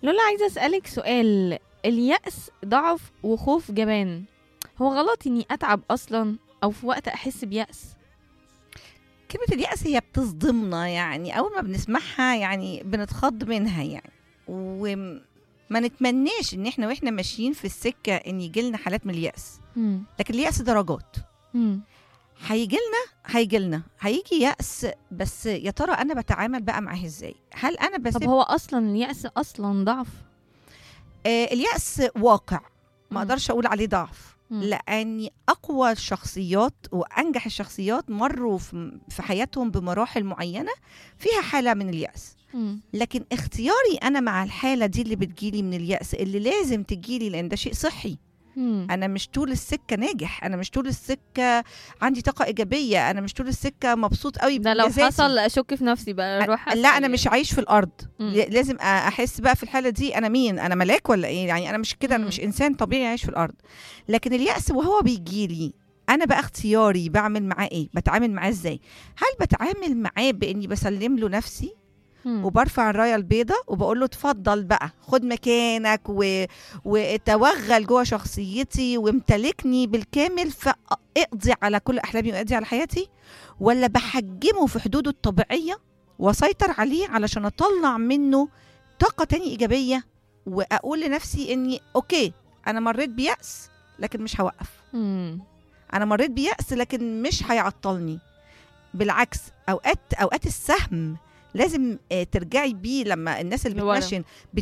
لولا عايزة أسألك سؤال اليأس ضعف وخوف جبان هو غلط إني أتعب أصلا أو في وقت أحس بيأس كلمة اليأس هي بتصدمنا يعني أول ما بنسمعها يعني بنتخض منها يعني وما نتمناش إن إحنا وإحنا ماشيين في السكة إن يجيلنا حالات من اليأس مم. لكن اليأس درجات مم. هيجي لنا هيجي لنا هيجي يأس بس يا ترى أنا بتعامل بقى معاه إزاي هل أنا طب بسيب هو أصلا اليأس أصلا ضعف آه اليأس واقع ما مم. أقدرش أقول عليه ضعف مم. لأن أقوى الشخصيات وأنجح الشخصيات مروا في في حياتهم بمراحل معينة فيها حالة من اليأس مم. لكن اختياري أنا مع الحالة دي اللي بتجيلي من اليأس اللي لازم تجيلي لأن ده شيء صحي مم. انا مش طول السكه ناجح انا مش طول السكه عندي طاقه ايجابيه انا مش طول السكه مبسوط قوي ده لو بإنجازاتي. حصل أشك في نفسي بقى أروح لا انا مش عايش في الارض مم. ل- لازم أ- احس بقى في الحاله دي انا مين انا ملاك ولا ايه يعني انا مش كده انا مم. مش انسان طبيعي عايش في الارض لكن الياس وهو بيجيلي انا بقى اختياري بعمل معاه ايه بتعامل معاه ازاي هل بتعامل معاه باني بسلم له نفسي مم. وبرفع الرايه البيضاء وبقول له اتفضل بقى خد مكانك و... وتوغل جوه شخصيتي وامتلكني بالكامل فاقضي على كل احلامي واقضي على حياتي ولا بحجمه في حدوده الطبيعيه واسيطر عليه علشان اطلع منه طاقه تاني ايجابيه واقول لنفسي اني اوكي انا مريت بيأس لكن مش هوقف مم. انا مريت بيأس لكن مش هيعطلني بالعكس اوقات اوقات السهم لازم آه، ترجعي بيه لما الناس اللي لورا. بتنشن